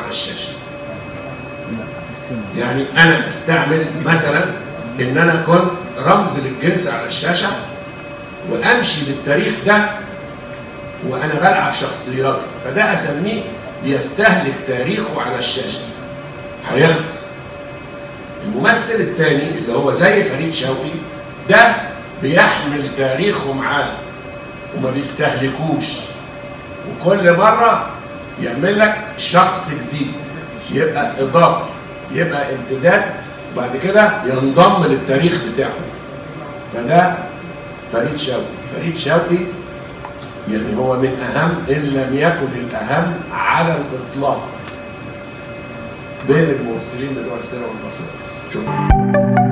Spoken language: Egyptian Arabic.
على الشاشه يعني انا استعمل مثلا ان انا كنت رمز للجنس على الشاشه وامشي بالتاريخ ده وانا بلعب شخصيات فده اسميه بيستهلك تاريخه على الشاشه هيخلص الممثل الثاني اللي هو زي فريد شوقي ده بيحمل تاريخه معاه وما بيستهلكوش وكل مره يعمل لك شخص جديد يبقى اضافه يبقى امتداد وبعد كده ينضم للتاريخ بتاعه فده فريد شوقي فريد شوقي يعني هو من اهم ان لم يكن الاهم على الاطلاق بين الممثلين بتوع السينما المصريه شكرا